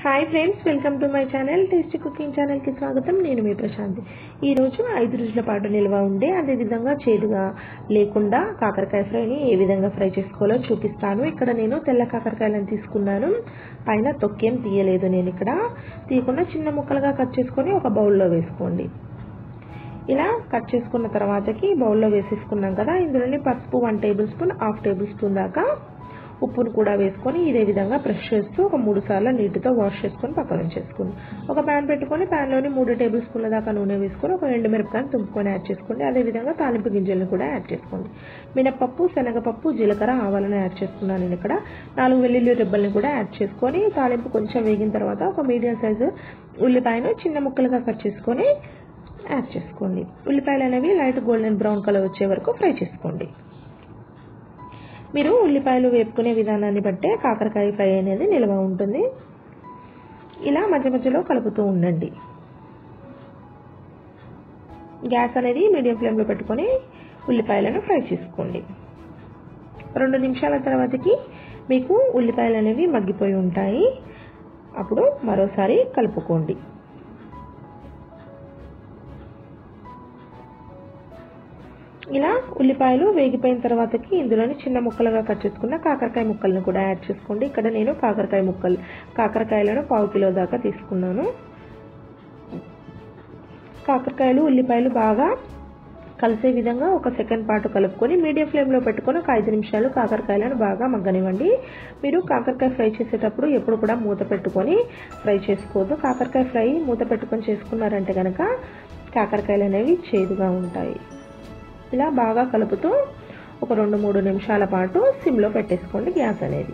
hi friends welcome to my channel tasty cooking ఛానల్కి స్వాగతం నేను మీ ప్రశాంతి ఈరోజు ఐదు రోజుల పాటు నిల్వ ఉండే అదేవిధంగా చేదుగా లేకుండా కాకరకాయ ఫ్రైని ఏ విధంగా ఫ్రై చేసుకోవాలో చూపిస్తాను ఇక్కడ నేను తెల్ల కాకరకాయలను తీసుకున్నాను పైన తొక్కేం తీయలేదు నేను ఇక్కడ తీయకుండా చిన్న ముక్కలుగా కట్ చేసుకొని ఒక బౌల్లో వేసుకోండి ఇలా కట్ చేసుకున్న తర్వాతకి బౌల్లో వేసేసుకున్నాం కదా ఇందులోని పసుపు one tablespoon half tablespoon దాకా ఉప్పును కూడా వేసుకొని ఇదే విధంగా బ్రష్ చేస్తూ ఒక మూడు సార్లు నీటితో వాష్ చేసుకొని పక్కన ఉంచేసుకోండి ఒక ప్యాన్ పెట్టుకొని ప్యాన్లోని మూడు టేబుల్ స్పూన్ల దాకా నూనె వేసుకొని ఒక ఎండు మిరపకాయలు తుంపుకొని యాడ్ చేసుకోండి అదేవిధంగా తాలింపు గింజలను కూడా యాడ్ చేసుకోండి మినపప్పు శనగపప్పు జీలకర్ర ఆవాలను యాడ్ చేసుకున్నాను నేను ఇక్కడ నాలుగు వెల్లుల్లి రెబ్బల్ని కూడా యాడ్ చేసుకొని తాలింపు కొంచెం వేగిన తర్వాత ఒక మీడియం సైజు ఉల్లిపాయను చిన్న ముక్కలుగా కట్ చేసుకొని యాడ్ చేసుకోండి ఉల్లిపాయలు అనేవి లైట్ గోల్డెన్ బ్రౌన్ కలర్ వచ్చే వరకు ఫ్రై చేసుకోండి మీరు ఉల్లిపాయలు వేపుకునే విధానాన్ని బట్టే కాకరకాయ ఫ్రై అనేది నిల్వ ఉంటుంది ఇలా మధ్య మధ్యలో కలుపుతూ ఉండండి గ్యాస్ అనేది మీడియం ఫ్లేమ్లో పెట్టుకొని ఉల్లిపాయలను ఫ్రై చేసుకోండి రెండు నిమిషాల తర్వాతకి మీకు ఉల్లిపాయలు అనేవి మగ్గిపోయి ఉంటాయి అప్పుడు మరోసారి కలుపుకోండి ఇలా ఉల్లిపాయలు వేగిపోయిన తర్వాతకి ఇందులోని చిన్న ముక్కలుగా కట్ చేసుకున్న కాకరకాయ ముక్కలను కూడా యాడ్ చేసుకోండి ఇక్కడ నేను కాకరకాయ ముక్కలు కాకరకాయలను పావు కిలో దాకా తీసుకున్నాను కాకరకాయలు ఉల్లిపాయలు బాగా కలిసే విధంగా ఒక సెకండ్ పాటు కలుపుకొని మీడియం ఫ్లేమ్లో పెట్టుకొని ఒక ఐదు నిమిషాలు కాకరకాయలను బాగా మగ్గనివ్వండి మీరు కాకరకాయ ఫ్రై చేసేటప్పుడు ఎప్పుడు కూడా మూత పెట్టుకొని ఫ్రై చేసుకోవద్దు కాకరకాయ ఫ్రై మూత పెట్టుకొని చేసుకున్నారంటే కనుక కాకరకాయలు అనేవి చేదుగా ఉంటాయి ఇలా బాగా కలుపుతూ ఒక రెండు మూడు నిమిషాల పాటు సిమ్లో పెట్టేసుకోండి గ్యాస్ అనేది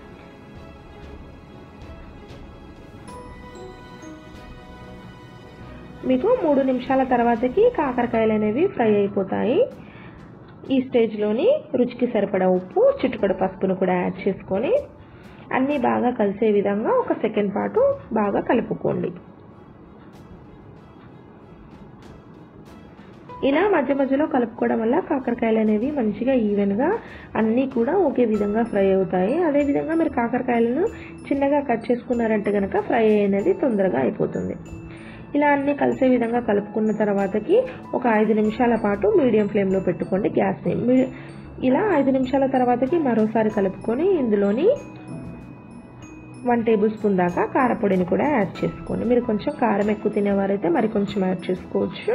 మీకు మూడు నిమిషాల తర్వాతకి కాకరకాయలు అనేవి ఫ్రై అయిపోతాయి ఈ స్టేజ్లోని రుచికి సరిపడా ఉప్పు చిట్టుకడ పసుపును కూడా యాడ్ చేసుకొని అన్నీ బాగా కలిసే విధంగా ఒక సెకండ్ పాటు బాగా కలుపుకోండి ఇలా మధ్య మధ్యలో కలుపుకోవడం వల్ల కాకరకాయలు అనేవి మంచిగా ఈవెన్గా అన్నీ కూడా ఒకే విధంగా ఫ్రై అవుతాయి అదేవిధంగా మీరు కాకరకాయలను చిన్నగా కట్ చేసుకున్నారంటే కనుక ఫ్రై అనేది తొందరగా అయిపోతుంది ఇలా అన్నీ కలిసే విధంగా కలుపుకున్న తర్వాతకి ఒక ఐదు నిమిషాల పాటు మీడియం ఫ్లేమ్లో పెట్టుకోండి గ్యాస్ని ఇలా ఐదు నిమిషాల తర్వాతకి మరోసారి కలుపుకొని ఇందులోని వన్ టేబుల్ స్పూన్ దాకా కారపొడిని కూడా యాడ్ చేసుకోండి మీరు కొంచెం కారం ఎక్కువ తినేవారైతే మరి కొంచెం యాడ్ చేసుకోవచ్చు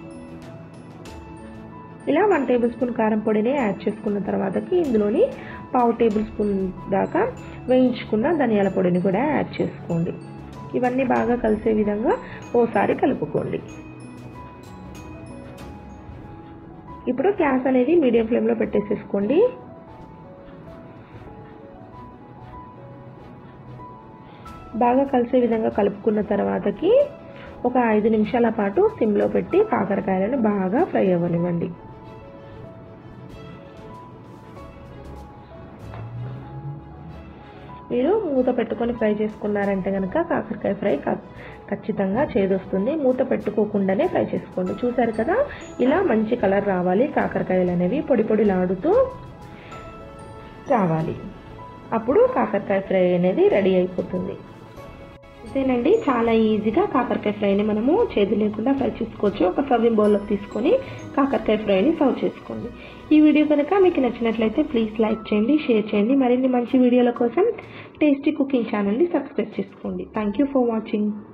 ఇలా వన్ టేబుల్ స్పూన్ కారం పొడిని యాడ్ చేసుకున్న తర్వాతకి ఇందులోని పావు టేబుల్ స్పూన్ దాకా వేయించుకున్న ధనియాల పొడిని కూడా యాడ్ చేసుకోండి ఇవన్నీ బాగా కలిసే విధంగా ఓసారి కలుపుకోండి ఇప్పుడు గ్యాస్ అనేది మీడియం ఫ్లేమ్లో పెట్టేసేసుకోండి బాగా కలిసే విధంగా కలుపుకున్న తర్వాతకి ఒక ఐదు నిమిషాల పాటు సిమ్లో పెట్టి కాకరకాయలను బాగా ఫ్రై అవ్వనివ్వండి మీరు మూత పెట్టుకొని ఫ్రై చేసుకున్నారంటే కనుక కాకరకాయ ఫ్రై ఖచ్చితంగా చేదొస్తుంది మూత పెట్టుకోకుండానే ఫ్రై చేసుకోండి చూసారు కదా ఇలా మంచి కలర్ రావాలి కాకరకాయలు అనేవి పొడి పొడిలాడుతూ రావాలి అప్పుడు కాకరకాయ ఫ్రై అనేది రెడీ అయిపోతుంది అంతేనండి చాలా ఈజీగా కాకరకాయ ఫ్రైని మనము చేదు లేకుండా ఫ్రై చేసుకోవచ్చు ఒక సర్వింగ్ బౌల్లోకి తీసుకొని కాకరకాయ ఫ్రైని సర్వ్ చేసుకోండి ఈ వీడియో కనుక మీకు నచ్చినట్లయితే ప్లీజ్ లైక్ చేయండి షేర్ చేయండి మరిన్ని మంచి వీడియోల కోసం టేస్టీ కుకింగ్ ఛానల్ని సబ్స్క్రైబ్ చేసుకోండి థ్యాంక్ యూ ఫర్ వాచింగ్